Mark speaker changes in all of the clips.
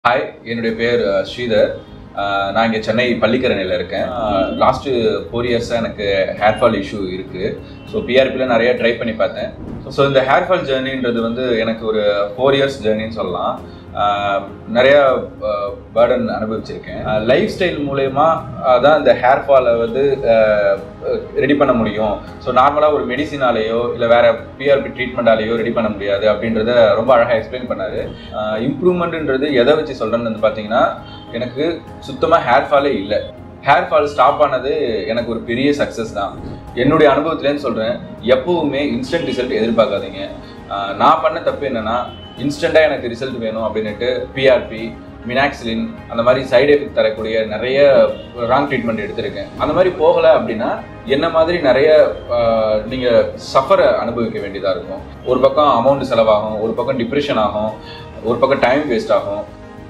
Speaker 1: hi என்னுடைய பேர் அஹ், ஸ்ரீதர் அஹ், நான் இங்கே சென்னை பள்ளிக்கரணையில் இருக்கேன் லாஸ்ட்டு ஃபோர் இயர்ஸாக எனக்கு ஹேர் ஃபால் இஷ்யூ இருக்குது ஸோ பிஆர்பியில் நிறைய ட்ரை பண்ணி பார்த்தேன் ஸோ இந்த ஹேர் ஃபால் ஜேர்னின்றது வந்து எனக்கு ஒரு ஃபோர் இயர்ஸ் ஜேர்னின்னு சொல்லலாம் அஹ், நிறைய பேர்டன் அனுபவிச்சிருக்கேன் லைஃப் ஸ்டைல் மூலயமா தான் இந்த ஹேர் ஃபாலை வந்து ரெடி பண்ண முடியும் ஸோ நார்மலாக ஒரு மெடிசினாலேயோ இல்லை வேற பிஆர்பி ட்ரீட்மெண்ட்டாலேயோ ரெடி பண்ண முடியாது அப்படின்றத ரொம்ப அழகாக எக்ஸ்பிளைன் பண்ணாரு இம்ப்ரூவ்மெண்ட்ன்றது எதை வச்சு சொல்கிறேன்னு வந்து பார்த்தீங்கன்னா எனக்கு சுத்தமாக ஹேர் ஃபாலே இல்லை ஹேர் ஃபால் ஸ்டாப் ஆனது எனக்கு ஒரு பெரிய சக்ஸஸ் தான் என்னுடைய அனுபவத்துலேருந்து சொல்கிறேன் எப்பவுமே இன்ஸ்டன்ட் ரிசல்ட் எதிர்பார்க்காதீங்க ஆஹ் நான் பண்ண தப்பு என்னன்னா இன்ஸ்டண்ட்டாக எனக்கு ரிசல்ட் வேணும் அப்படின்னுட்டு பிஆர்பி மினாக்சிலின் அந்த மாதிரி சைடு எஃபெக்ட் தரக்கூடிய நிறைய ராங் ட்ரீட்மெண்ட் எடுத்திருக்கேன் அந்த மாதிரி போகலை அப்படின்னா என்ன மாதிரி நிறைய நீங்கள் சஃபரை அனுபவிக்க வேண்டியதாக இருக்கும் ஒரு பக்கம் அமௌண்ட் செலவாகும் ஒரு பக்கம் டிப்ரெஷன் ஆகும் ஒரு பக்கம் டைம் வேஸ்ட் ஆகும்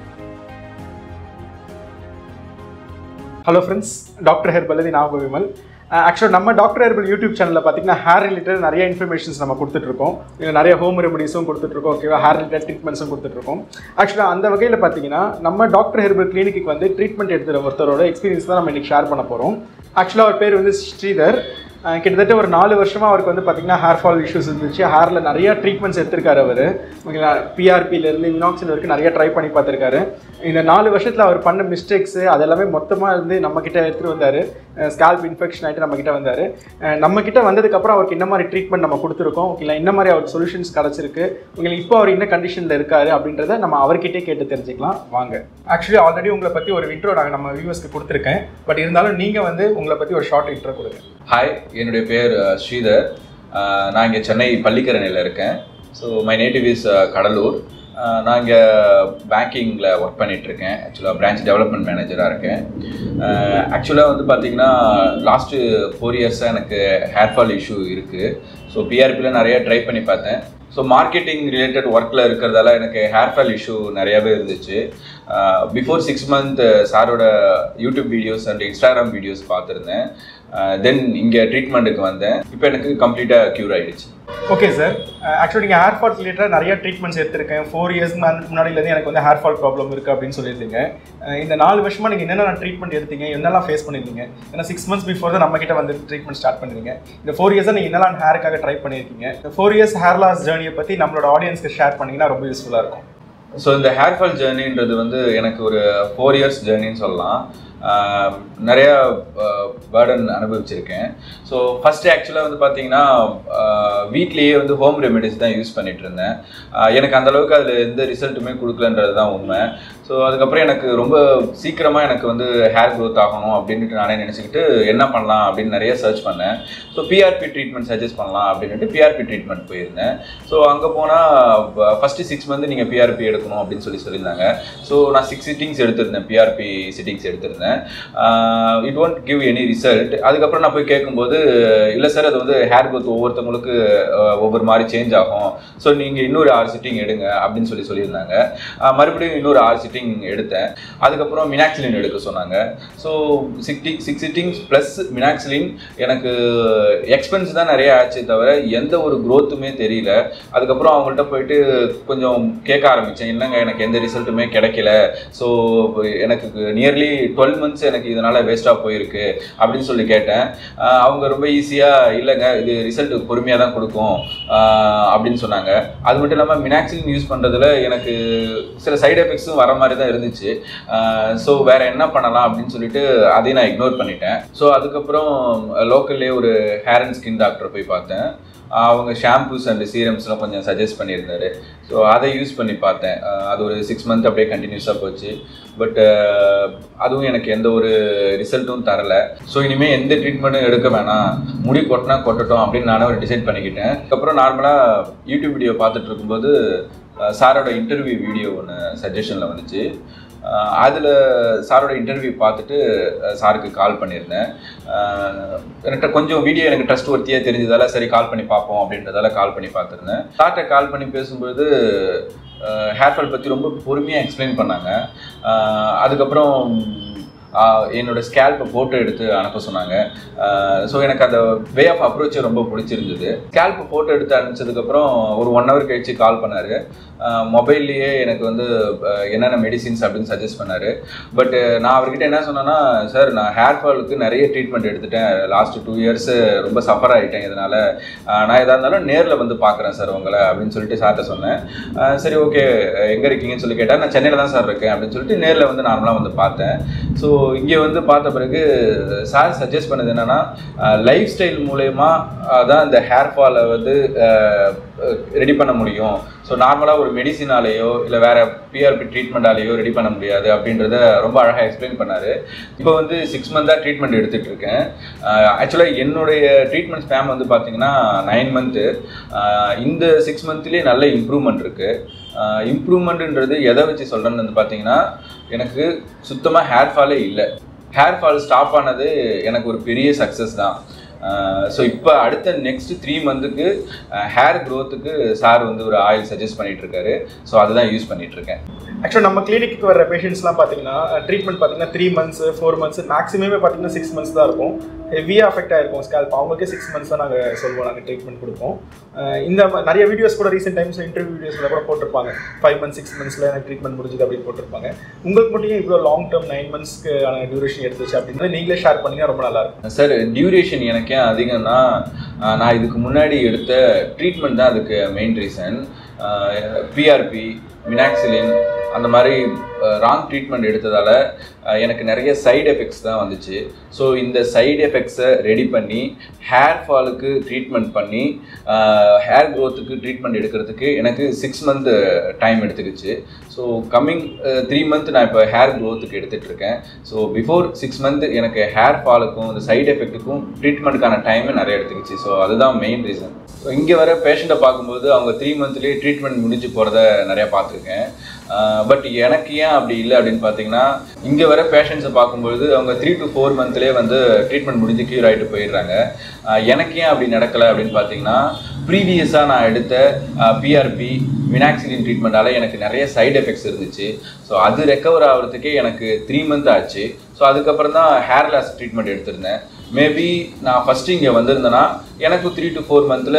Speaker 2: ஹலோ ஃப்ரெண்ட்ஸ் டாக்டர் ஹெர்பலதி நான் விமல் ஆக்சுவலாக நம்ம டாக்டர் ஹெர்பல் யூடியூப் சேனலில் பார்த்தீங்கன்னா ஹேர் ரிலேட்டட் நிறைய இன்ஃபர்மேஷன்ஸ் நம்ம கொடுத்துட்ருக்கோம் இதில் நிறைய ஹோம் ரெமடிஸும் கொடுத்துட்ருக்கோம் ஓகேவா ஹேர் ரிலேட்டட் ட்ரீட்மெண்ட்ஸும் கொடுத்துட்ருக்கோம் ஆக்சுவலாக அந்த வகையில் பார்த்தீங்கன்னா நம்ம டாக்டர் ஹெர்பல் கிளினிக்கு வந்து ட்ரீட்மெண்ட் எடுத்துகிற ஒருத்தரோட எக்ஸ்பீரியன்ஸ் தான் நம்ம இன்றைக்கி ஷேர் பண்ண போகிறோம் ஆக்சுவலாக அவர் பேர் வந்து ஸ்ரீதர் அஹ் கிட்டத்தட்ட ஒரு நாலு வருஷமாக அவருக்கு வந்து பார்த்தீங்கன்னா ஹேர் ஃபால் இஷ்யூஸ் இருந்துச்சு ஹேரில் நிறைய ட்ரீட்மெண்ட்ஸ் எடுத்திருக்காரு அவர் பிஆர்பியிலேருந்து மினாக்சின் வரைக்கும் நிறைய ட்ரை பண்ணி பார்த்துருக்காரு இந்த நாலு வருஷத்தில் அவர் பண்ண மிஸ்டேக்ஸு அதெல்லாமே மொத்தமாக இருந்து நம்மக்கிட்ட எடுத்துகிட்டு வந்தார் ஸ்கால்ப் இன்ஃபெக்ஷன் ஆகிட்டு நம்மக்கிட்ட வந்தார் நம்மக்கிட்ட வந்ததுக்கப்புறம் அவருக்கு என்ன மாதிரி ட்ரீட்மெண்ட் நம்ம கொடுத்துருக்கோம் இல்லை என்ன மாதிரி அவருக்கு சொல்யூஷன்ஸ் கிடச்சிருக்கு உங்களுக்கு இப்போ அவர் என்ன கண்டிஷனில் இருக்காரு அப்படின்றத நம்ம அவர்கிட்டே கேட்டு தெரிஞ்சுக்கலாம் வாங்க ஆக்சுவலி ஆல்ரெடி உங்களை பற்றி ஒரு இன்ட்ரோ நாங்கள் நம்ம வியூவர்ஸ்க்கு கொடுத்துருக்கேன் பட் இருந்தாலும் நீங்கள் வந்து உங்களை பற்றி ஒரு ஷார்ட் இன்ட்ரோ கொடுங்க
Speaker 1: ஹாய் என்னுடைய பேர் அஹ், ஸ்ரீதர் அஹ், நான் இங்கே சென்னை பள்ளிக்கரணையில் இருக்கேன் so my native is Cuddalore ah, நான் இங்கே பேங்கிங்கில் ஒர்க் பண்ணிகிட்ருக்கேன் ஆக்சுவலாக பிரான்ச் டெவலப்மெண்ட் மேனேஜராக இருக்கேன் ஆக்சுவலாக வந்து பார்த்தீங்கன்னா லாஸ்ட்டு ஃபோர் இயர்ஸாக எனக்கு ஹேர் ஃபால் இஷ்யூ இருக்குது ஸோ பிஆர்பியில் நிறைய ட்ரை பண்ணி பார்த்தேன் ஸோ மார்க்கெட்டிங் ரிலேட்டட் ஒர்க்கில் இருக்கிறதால எனக்கு ஹேர் ஃபால் இஷ்யூ நிறையாவே இருந்துச்சு பிஃபோர் சிக்ஸ் மந்த் சாரோட YouTube videos and Instagram videos பார்த்துருந்தேன் தென் இங்கே ட்ரீட்மெண்ட்டுக்கு வந்தேன் இப்போ எனக்கு கம்ப்ளீட்டாக க்யூர் ஆயிடுச்சு
Speaker 2: ஓகே சார் ஆக்சுவலி நீங்கள் ஹேர் ஃபால் ரிலேட்டடாக நிறைய ட்ரீட்மெண்ட்ஸ் எடுத்திருக்கேன் ஃபோர் இயர்ஸ் முன்னாடிலேருந்து எனக்கு வந்து ஹேர் ஃபால் ப்ராப்ளம் இருக்குது அப்படின்னு சொல்லியிருந்தீங்க அஹ் இந்த நாலு வருஷமாக நீங்கள் என்னென்ன ட்ரீட்மெண்ட் எடுத்தீங்க என்னெல்லாம் ஃபேஸ் பண்ணியிருந்தீங்க ஏன்னா சிக்ஸ் மந்த்ஸ் பிஃபோர் தான் நம்ம கிட்ட வந்து ட்ரீட்மெண்ட் ஸ்டார்ட் பண்ணுறீங்க இந்த ஃபோர் இயர்ஸாக நீங்கள் என்னெல்லாம் ஹேருக்காக ட்ரை பண்ணியிருக்கீங்க இந்த ஃபோர் இயர்ஸ் ஹேர் லாஸ் ஜேர்னியை பற்றி நம்மளோட ஆடியன்ஸ்க்கு ஷேர் பண்ணிங்கன்னா ரொம்ப யூஸ்ஃபுல்லாக இருக்கும்
Speaker 1: ஸோ இந்த ஹேர் ஃபால் ஜேர்னின்றது வந்து எனக்கு ஒரு ஃபோர் இயர்ஸ் ஜேர்னின்னு சொல்லலாம் ஆஹ் நிறைய பேர்டன் அனுபவிச்சிருக்கேன் ஸோ ஃபஸ்ட்டு ஆக்சுவலாக வந்து பார்த்தீங்கன்னா ஆஹ் வீட்லேயே வந்து ஹோம் ரெமெடிஸ் தான் யூஸ் பண்ணிட்டு இருந்தேன் ஆஹ் எனக்கு அந்த அளவுக்கு அதில் எந்த ரிசல்ட்டுமே கொடுக்கலன்றது தான் உண்மை ஸோ அதுக்கப்புறம் எனக்கு ரொம்ப சீக்கிரமாக எனக்கு வந்து ஹேர் க்ரோத் ஆகணும் அப்படின்ட்டு நானே நினச்சிக்கிட்டு என்ன பண்ணலாம் அப்படின்னு நிறைய சர்ச் பண்ணேன் ஸோ பிஆர்பி ட்ரீட்மெண்ட் சஜஸ்ட் பண்ணலாம் அப்படின்ட்டு பிஆர்பி ட்ரீட்மெண்ட் போயிருந்தேன் ஸோ அங்கே போனால் ஃபஸ்ட்டு சிக்ஸ் மந்த் நீங்கள் பிஆர்பி எடுக்கணும் அப்படின்னு சொல்லி சொல்லியிருந்தாங்க ஸோ நான் சிக்ஸ் சிட்டிங்ஸ் எடுத்திருந்தேன் பிஆர்பி சிட்டிங்ஸ் எடுத்திருந்தேன் it won't give any result அதுக்கப்புறம் நான் போய் கேட்கும்போது இல்லை சார் அது வந்து ஹேர் growth ஒவ்வொருத்தவங்களுக்கு ஆஹ், ஒவ்வொரு மாதிரி சேஞ்ச் ஆகும் ஸோ நீங்கள் இன்னொரு ஆறு சிட்டிங் எடுங்க அப்படின்னு சொல்லி சொல்லியிருந்தாங்க ஆஹ், மறுபடியும் இன்னொரு ஆறு சிட்டிங் எடுத்தேன் அதுக்கப்புறம் மினாக்சிலின் எடுக்க சொன்னாங்க so sixty six sittings plus minoxidil எனக்கு எக்ஸ்பென்ஸ் தான் நிறைய ஆச்சே தவிர எந்த ஒரு growth-உமே தெரியல அதுக்கப்புறம் அவங்கள்ட்ட போயிட்டு கொஞ்சம் கேட்க ஆரம்பித்தேன் என்னங்க எனக்கு எந்த ரிசல்ட்டுமே கிடைக்கல ஸோ எனக்கு நியர்லி டுவெல் மந்த்ஸ் எனக்கு இதனால் வேஸ்ட்டாக போயிருக்கு அப்படின்னு சொல்லி கேட்டேன் ஆஹ் அவங்க ரொம்ப ஈஸியாக இல்லைங்க இது ரிசல்ட் பொறுமையாக தான் கொடுக்கும் ஆஹ் அப்படின்னு சொன்னாங்க அது மட்டும் இல்லாமல் மினாக்சிலின் யூஸ் பண்ணுறதுல எனக்கு சில சைடு எஃபெக்ட்ஸும் வர மாதிரி தான் இருந்துச்சு ஸோ வேற என்ன பண்ணலாம் அப்படின்னு சொல்லிட்டு அதையும் நான் இக்னோர் பண்ணிட்டேன் ஸோ அதுக்கப்புறம் லோக்கல்லே ஒரு ஹேர் அண்ட் ஸ்கின் டாக்டர் போய் பார்த்தேன் அவங்க ஷாம்பூஸ் அண்ட் சீரம்ஸ்லாம் கொஞ்சம் சஜஸ்ட் பண்ணியிருந்தாரு ஸோ அதை யூஸ் பண்ணி பார்த்தேன் அஹ் அது ஒரு சிக்ஸ் மந்த் அப்படியே கண்டினியூஸாக போச்சு பட் அதுவும் எனக்கு எந்த ஒரு ரிசல்ட்டும் தரல ஸோ இனிமேல் எந்த ட்ரீட்மெண்ட்டும் எடுக்க வேணாம் முடி கொட்டினா கொட்டட்டும் அப்படின்னு நானே ஒரு டிசைட் பண்ணிக்கிட்டேன் அதுக்கப்புறம் நார்மலாக யூடியூப் வீடியோ பார்த்துட்டு இருக்கும்போது அஹ் சாரோட இன்டர்வியூ வீடியோ ஒன்று சஜஷனில் வந்துச்சு அதில் சாரோட இன்டர்வியூ பார்த்துட்டு அஹ் சாருக்கு கால் பண்ணியிருந்தேன் அஹ் என்கிட்ட கொஞ்சம் வீடியோ எனக்கு ட்ரஸ்ட் ஒர்த்தியாக தெரிஞ்சதால சரி கால் பண்ணி பார்ப்போம் அப்படின்றதால கால் பண்ணி பார்த்துருந்தேன் சார்கிட்ட கால் பண்ணி பேசும்போது ஹேர் ஃபால் பற்றி ரொம்ப பொறுமையாக எக்ஸ்பிளைன் பண்ணாங்க அஹ் அதுக்கப்புறம் ஆஹ் என்னோட ஸ்கேல்ப்பை ஃபோட்டோ எடுத்து அனுப்ப சொன்னாங்க ஸோ எனக்கு அந்த வே ஆஃப் அப்ரோச்சே ரொம்ப பிடிச்சிருந்தது ஸ்கேல்ப் ஃபோட்டோ எடுத்து அனுப்பிச்சதுக்கப்புறம் ஒரு ஒன் ஹவர் கழிச்சு கால் பண்ணார் மொபைல்லையே எனக்கு வந்து ஆஹ் என்னென்ன மெடிசின்ஸ் அப்படின்னு சஜஸ்ட் பண்ணார் பட் நான் அவர்கிட்ட என்ன சொன்னேன்னா சார் நான் ஹேர் ஃபாலுக்கு நிறைய ட்ரீட்மெண்ட் எடுத்துட்டேன் லாஸ்ட் டூ இயர்ஸ் ரொம்ப சஃபர் ஆகிட்டேன் இதனால் நான் எதாக இருந்தாலும் நேரில் வந்து பார்க்குறேன் சார் உங்களை அப்படின்னு சொல்லிட்டு சார்கிட்ட சொன்னேன் ஆஹ் சரி ஓகே எங்கே இருக்கீங்கன்னு சொல்லி கேட்டால் நான் சென்னையில் தான் சார் இருக்கேன் அப்படின்னு சொல்லிட்டு நேரில் வந்து நார்மலாக வந்து பார்த்தேன் ஸோ இங்கே வந்து பார்த்த பிறகு சார் சஜஸ்ட் பண்ணது என்னென்னா லைஃப் ஸ்டைல் மூலயமா தான் இந்த ஹேர் ஃபாலை வந்து ரெடி பண்ண முடியும் ஸோ நார்மலாக ஒரு மெடிசினாலேயோ இல்லை வேற பிஆர்பி ட்ரீட்மெண்ட்டாலேயோ ரெடி பண்ண முடியாது அப்படின்றத ரொம்ப அழகாக எக்ஸ்பிளைன் பண்ணார் இப்போ வந்து சிக்ஸ் மந்த்தாக ட்ரீட்மெண்ட் எடுத்துகிட்டு இருக்கேன் ஆக்சுவலாக என்னுடைய ட்ரீட்மெண்ட் ஸ்பேம் வந்து பார்த்தீங்கன்னா நைன் மந்த்து இந்த சிக்ஸ் மந்த்லேயே நல்ல இம்ப்ரூவ்மெண்ட் இருக்குது இம்ப்ரூவ்மெண்ட்டுன்றது எதை வச்சு சொல்கிறேன்னு வந்து பார்த்தீங்கன்னா எனக்கு சுத்தமாக ஹேர் ஃபாலே இல்லை ஹேர் ஃபால் ஸ்டாப் ஆனது எனக்கு ஒரு பெரிய சக்ஸஸ் தான் ஸோ இப்போ அடுத்த நெக்ஸ்ட் த்ரீ மந்த்துக்கு ஹேர் க்ரோத்துக்கு சார் வந்து ஒரு ஆயில் சஜஸ்ட் பண்ணிட்டு இருக்காரு ஸோ அதுதான் யூஸ் பண்ணிட்டு இருக்கேன்
Speaker 2: ஆக்சுவலாக நம்ம கிளினிக்கு வர பேஷண்ட்ஸ்லாம் பார்த்தீங்கன்னா ட்ரீட்மெண்ட் பார்த்தீங்கன்னா த்ரீ மந்த்ஸ் ஃபோர் மந்த்ஸ் மேக்ஸிமமே பார்த்தீங்கன்னா சிக்ஸ் மந்த்ஸ் தான் இருக்கும் ஹெவியாக அஃபெக்ட் ஆயிருக்கும் ஸ்கேல்ப் அவங்களுக்கே சிக்ஸ் மந்த்ஸ் தான் நாங்கள் சொல்லுவோம் நாங்கள் ட்ரீட்மெண்ட் கொடுப்போம் அஹ் இந்த ம- நிறைய வீடியோஸ் கூட ரீசெண்ட் டைம்ஸ் இன்டர்வியூ வீடியோஸில் கூட போட்டிருப்பாங்க ஃபைவ் மந்த்ஸ் சிக்ஸ் மந்த்ஸில் எனக்கு ட்ரீட்மெண்ட் முடிஞ்சுது அப்படின்னு போட்டிருப்பாங்க உங்களுக்கு மட்டும் ஏன் இவ்வளோ லாங் டேர்ம் நைன் மந்த்ஸ்க்கு டியூரேஷன் எடுத்துச்சு அப்படின்றது நீங்களே ஷேர் பண்ணிங்கன்னா ரொம்ப நல்லா இருக்கும்
Speaker 1: சார் டியூரேஷன் எனக்கு ஏன் அதிகம்னா ஆஹ் நான் இதுக்கு முன்னாடி எடுத்த ட்ரீட்மெண்ட் தான் அதுக்கு மெயின் ரீசன் பிஆர்பி மினாக்சிலின் அந்த மாதிரி ராங் ட்ரீட்மெண்ட் எடுத்ததால் ஆஹ் எனக்கு நிறைய சைடு எஃபெக்ட்ஸ் தான் வந்துச்சு ஸோ இந்த சைடு எஃபெக்ட்ஸை ரெடி பண்ணி ஹேர் ஃபாலுக்கு ட்ரீட்மெண்ட் பண்ணி ஹேர் க்ரோத்துக்கு ட்ரீட்மெண்ட் எடுக்கிறதுக்கு எனக்கு சிக்ஸ் மந்த் டைம் எடுத்துக்கிச்சு ஸோ கம்மிங் த்ரீ மந்த் நான் இப்போ ஹேர் க்ரோத்துக்கு எடுத்துகிட்டு இருக்கேன் ஸோ பிஃபோர் சிக்ஸ் மந்த் எனக்கு ஹேர் ஃபாலுக்கும் இந்த சைடு எஃபெக்ட்டுக்கும் ட்ரீட்மெண்ட்டுக்கான டைமே நிறைய எடுத்துக்கிச்சு ஸோ அதுதான் மெயின் ரீசன் இங்கே வர பேஷண்ட்டை பார்க்கும்போது அவங்க த்ரீ மந்த்லேயே ட்ரீட்மெண்ட் முடிஞ்சு போகிறத நிறையா பார்த்துருக்கேன் பட் எனக்கு ஏன் அப்படி இல்லை அப்படின்னு பார்த்தீங்கன்னா இங்கே வர பேஷண்ட்ஸை பார்க்கும்பொழுது அவங்க த்ரீ டு ஃபோர் மந்த்லேயே வந்து ட்ரீட்மெண்ட் முடிஞ்சு க்யூர் ஆகிட்டு போயிடுறாங்க ஆஹ் எனக்கு ஏன் அப்படி நடக்கலை அப்படின்னு பார்த்தீங்கன்னா ப்ரீவியஸாக நான் எடுத்த பிஆர்பி மினாக்சிலின் ட்ரீட்மெண்ட்டால் எனக்கு நிறைய சைடு எஃபெக்ட்ஸ் இருந்துச்சு ஸோ அது ரெக்கவர் ஆகிறதுக்கே எனக்கு த்ரீ மந்த் ஆச்சு ஸோ அதுக்கப்புறம் தான் ஹேர் லாஸ் ட்ரீட்மெண்ட் எடுத்திருந்தேன் மேபி நான் ஃபஸ்ட்டு இங்கே வந்திருந்தேன்னா எனக்கு த்ரீ டு ஃபோர் மந்தில்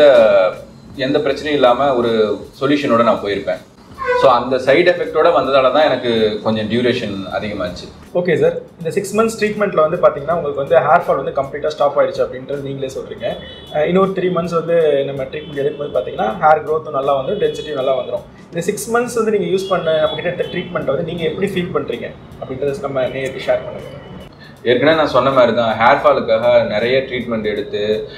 Speaker 1: எந்த பிரச்சனையும் இல்லாமல் ஒரு சொல்யூஷனோட நான் போயிருப்பேன் ஸோ அந்த சைடு எஃபெக்டோட வந்ததால தான் எனக்கு கொஞ்சம் டியூரேஷன் அதிகமாச்சு
Speaker 2: ஓகே சார் இந்த சிக்ஸ் மந்த்ஸ் ட்ரீட்மெண்ட்டில் வந்து பார்த்தீங்கன்னா உங்களுக்கு வந்து ஹேர் ஃபால் வந்து கம்ப்ளீட்டாக ஸ்டாப் ஆயிடுச்சு அப்படின்றது நீங்களே சொல்கிறீங்க அஹ் இன்னொரு த்ரீ மந்த்ஸ் வந்து நம்ம ட்ரீட்மெண்ட் எடுக்கும்போது பார்த்தீங்கன்னா ஹேர் க்ரோத்தும் நல்லா வந்துடும் டென்சிட்டியும் நல்லா வந்துடும் இந்த சிக்ஸ் மந்த்ஸ் வந்து நீங்கள் யூஸ் பண்ண நம்மகிட்ட ட்ரீட்மெண்ட் வந்து நீங்கள் எப்படி ஃபீல் பண்ணுறீங்க அப்படின்றத நம்ம நேருக்கு ஷேர் பண்ணுங்கள்
Speaker 1: ஏற்கனவே நான் சொன்ன மாதிரி தான் ஹேர் ஃபாலுக்காக நிறைய ட்ரீட்மெண்ட் எடுத்து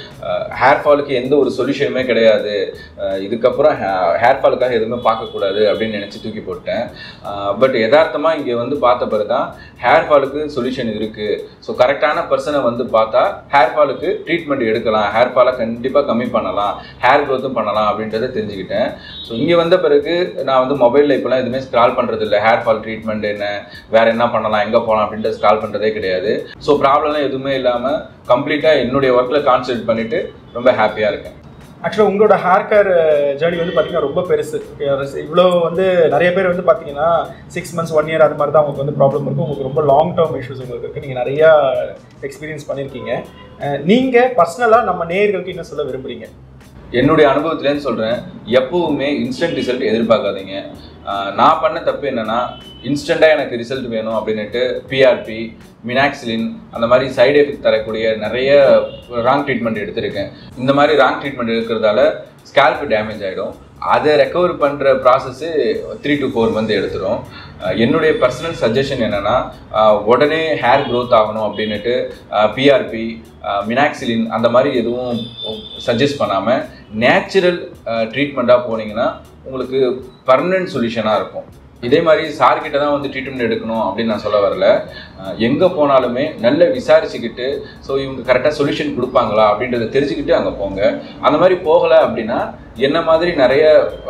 Speaker 1: ஹேர் ஃபாலுக்கு எந்த ஒரு சொல்யூஷனுமே கிடையாது அஹ் இதுக்கப்புறம் ஹேர் ஃபாலுக்காக எதுவுமே பார்க்கக்கூடாது அப்படின்னு நினச்சி தூக்கி போட்டேன் பட் யதார்த்தமாக இங்கே வந்து பார்த்த பிறகு தான் ஹேர் ஃபாலுக்கு சொல்யூஷன் இருக்குது ஸோ கரெக்டான பர்சனை வந்து பார்த்தா ஹேர் ஃபாலுக்கு ட்ரீட்மெண்ட் எடுக்கலாம் ஹேர் ஃபாலை கண்டிப்பாக கம்மி பண்ணலாம் ஹேர் க்ரோத்தும் பண்ணலாம் அப்படின்றத தெரிஞ்சுக்கிட்டேன் ஸோ இங்கே வந்த பிறகு நான் வந்து மொபைலில் இப்போலாம் எதுவுமே ஸ்க்ரால் பண்ணுறது இல்லை ஹேர் ஃபால் ட்ரீட்மெண்ட் என்ன வேறு என்ன பண்ணலாம் எங்கே போகலாம் அப்படின்ட்டு ஸ்க்ரால் பண்ணுறதே கிடையாது ஸோ ப்ராப்ளம்லாம் எதுவுமே இல்லாமல் கம்ப்ளீட்டாக என்னுடைய ஒர்க்கில் கான்சன்ட்ரேட் பண்ணிவிட்டு ரொம்ப ஹாப்பியாக இருக்கேன்
Speaker 2: ஆக்சுவலாக உங்களோட ஹேர் கேர் ஜேர்னி வந்து பார்த்தீங்கன்னா ரொம்ப பெருசு இவ்வளோ வந்து நிறைய பேர் வந்து பார்த்தீங்கன்னா சிக்ஸ் மந்த்ஸ் ஒன் இயர் அது மாதிரி தான் உங்களுக்கு வந்து ப்ராப்ளம் இருக்கும் உங்களுக்கு ரொம்ப லாங் டேர்ம் இஷ்யூஸ் உங்களுக்கு இருக்குது நீங்கள் நிறையா எக்ஸ்பீரியன்ஸ் பண்ணியிருக்கீங்க நீங்கள் பர்சனலாக நம்ம நேயர்களுக்கு என்ன சொல்ல விரும்புறீங்க
Speaker 1: என்னுடைய அனுபவத்துலேருந்து சொல்கிறேன் எப்பவுமே இன்ஸ்டன்ட் ரிசல்ட் எதிர்பார்க்காதீங்க ஆஹ் நான் பண்ண தப்பு என்னன்னா இன்ஸ்டண்ட்டாக எனக்கு ரிசல்ட் வேணும் அப்படின்னுட்டு பிஆர்பி மினாக்சிலின் அந்த மாதிரி சைடு எஃபெக்ட் தரக்கூடிய நிறைய ராங் ட்ரீட்மெண்ட் எடுத்திருக்கேன் இந்த மாதிரி ராங் ட்ரீட்மெண்ட் எடுக்கிறதால ஸ்கேல்ப் டேமேஜ் ஆகிடும் அதை ரெக்கவர் பண்ணுற process three to four month எடுத்துரும் அஹ் என்னுடைய பர்சனல் சஜஷன் என்னென்னா உடனே ஹேர் க்ரோத் ஆகணும் அப்படின்னுட்டு பிஆர்பி மினாக்சிலின் அந்த மாதிரி எதுவும் சஜஸ்ட் பண்ணாமல் நேச்சுரல் ட்ரீட்மெண்ட்டாக போனீங்கன்னா உங்களுக்கு பர்மனன்ட் சொல்யூஷனாக இருக்கும் இதே மாதிரி சார்கிட்ட தான் வந்து ட்ரீட்மெண்ட் எடுக்கணும் அப்படின்னு நான் சொல்ல வரல எங்கே போனாலுமே நல்ல விசாரிச்சுக்கிட்டு ஸோ இவங்க கரெக்டாக சொல்யூஷன் கொடுப்பாங்களா அப்படின்றத தெரிஞ்சுக்கிட்டு அங்கே போங்க அந்த மாதிரி போகலை அப்படின்னா என்ன மாதிரி நிறைய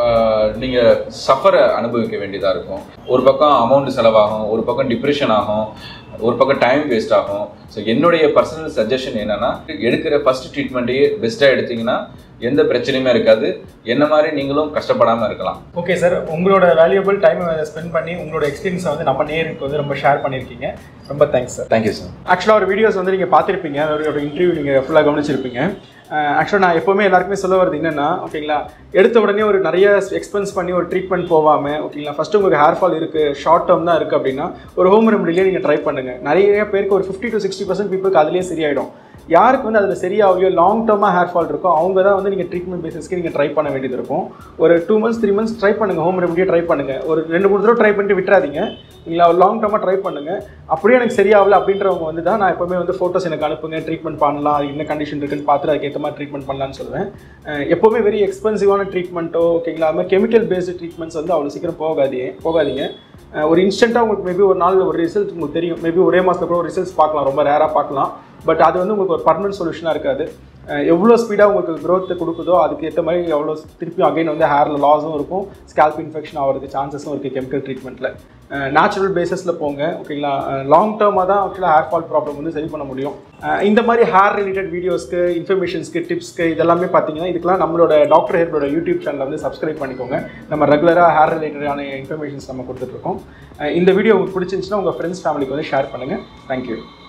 Speaker 1: நீங்கள் சஃபரை அனுபவிக்க வேண்டியதாக இருக்கும் ஒரு பக்கம் அமௌண்ட் செலவாகும் ஒரு பக்கம் டிப்ரெஷன் ஆகும் ஒரு பக்கம் டைம் வேஸ்ட் ஆகும் ஸோ என்னுடைய பர்சனல் சஜஷன் என்னன்னா எடுக்கிற ஃபர்ஸ்ட் ட்ரீட்மெண்ட்டையே பெஸ்ட்டாக எடுத்தீங்கன்னா எந்த பிரச்சனையுமே இருக்காது என்ன மாதிரி நீங்களும் கஷ்டப்படாமல் இருக்கலாம்
Speaker 2: ஓகே சார் உங்களோட வேல்யூபிள் டைம் ஸ்பெண்ட் பண்ணி உங்களோட எக்ஸ்பீரியன்ஸை வந்து நம்ம நேருக்கு வந்து ரொம்ப ஷேர் பண்ணியிருக்கீங்க ரொம்ப தேங்க்ஸ் சார்
Speaker 1: தேங்க்யூ சார்
Speaker 2: ஆக்சுவலாக ஒரு வீடியோஸ் வந்து நீங்கள் பார்த்துருப்பீங்க ஒரு இன்டர்வியூ நீங்கள் ஃபுல்லாக கவனிச்சிருப்பீங்க ஆக்சுவலாக நான் எப்போவுமே எல்லாருக்குமே சொல்ல வருது என்னென்னா ஓகேங்களா எடுத்த உடனே ஒரு நிறைய எக்ஸ்பென்ஸ் பண்ணி ஒரு ட்ரீட்மெண்ட் போகாமல் ஓகேங்களா ஃபஸ்ட்டு உங்களுக்கு ஹேர் ஃபால் இருக்குது ஷார்ட் டேர்ம் தான் இருக்குது அப்படின்னா ஒரு ஹோம் ரெமடிலேயே நீங்கள் ட்ரை பண்ணுங்கள் நிறைய பேருக்கு ஒரு ஃபிஃப்டி டு சிக்ஸ்டி பர்சன்ட் பீப்புளுக்கு அதுலேயே சரியாயிடும் யாருக்கு வந்து அதில் சரியாகலையோ லாங் டேர்மாக ஹேர் ஃபால் இருக்கோ அவங்க தான் வந்து நீங்கள் ட்ரீட்மெண்ட் பேசிஸ்க்கு நீங்கள் ட்ரை பண்ண வேண்டியது இருக்கும் ஒரு two months three months try பண்ணுங்கள் ஹோம் ரெமடியே ட்ரை பண்ணுங்கள் ஒரு ரெண்டு மூணு தடவை ட்ரை பண்ணிட்டு விட்டுறாதீங்க இல்லை லாங் டேர்மாக ட்ரை பண்ணுங்கள் அப்படியே எனக்கு சரியாகல அப்படின்றவங்க வந்து தான் நான் எப்போவுமே வந்து ஃபோட்டோஸ் எனக்கு அனுப்புங்க ட்ரீட்மெண்ட் பண்ணலாம் அது என்ன கண்டிஷன் இருக்குன்னு பார்த்துட்டு அதுக்கேற்ற மாதிரி ட்ரீட்மெண்ட் பண்ணலாம்னு சொல்லுவேன் அஹ் எப்போவுமே வெரி எக்ஸ்பென்சிவான ட்ரீட்மெண்ட்டோ ஓகேங்களா அது மாதிரி கெமிக்கல் பேஸ்டு ட்ரீட்மெண்ட்ஸ் வந்து அவ்வளோ சீக்கிரம் போகாதீங்க போகாதீங்க அஹ் ஒரு இன்ஸ்டண்ட்டாக உங்களுக்கு மேபி ஒரு நாள் ஒரு ரிசல்ட் உங்களுக்கு தெரியும் மேபி ஒரே மாதத்துல கூட ஒரு ரிசல்ட்ஸ் பார்க்கலாம் ரொம்ப ரேராக பார்க்கலாம் பட் அது வந்து உங்களுக்கு ஒரு பர்மனன்ட் சொல்யூஷனாக இருக்காது அஹ் எவ்வளோ ஸ்பீடாக உங்களுக்கு growth கொடுக்குதோ அதுக்கு ஏற்ற மாதிரி எவ்வளோ திருப்பி அகைன் வந்து ஹேரில் லாஸும் இருக்கும் ஸ்கேல்ப் இன்ஃபெக்ஷன் ஆகிறதுக்கு சான்சஸும் இருக்குது கெமிக்கல் ட்ரீட்மெண்ட்டில் நேச்சுரல் பேசிஸில் போங்க ஓகேங்களா லாங் டேர்மாக தான் ஆக்சுவலாக ஹேர் ஃபால் ப்ராப்ளம் வந்து சரி பண்ண முடியும் அஹ் இந்த மாதிரி ஹேர் ரிலேட்டட் வீடியோஸ்க்கு இன்ஃபர்மேஷன்ஸ்க்கு டிப்ஸ்க்கு இதெல்லாமே பார்த்தீங்கன்னா இதுக்கெல்லாம் நம்மளோட டாக்டர் ஹேரோட யூடியூப் சேனலில் வந்து சப்ஸ்கிரைப் பண்ணிக்கோங்க நம்ம ரெகுலராக ஹேர் ரிலேட்டடான இன்ஃபர்மேஷன்ஸ் நம்ம கொடுத்துட்ருக்கோம் அஹ் இந்த வீடியோ உங்களுக்கு பிடிச்சிருந்துச்சுன்னா உங்கள் ஃப்ரெண்ட்ஸ் ஃபேமிலிக்கு வந்து ஷேர் பண்ணுங்கள் தேங்க்யூ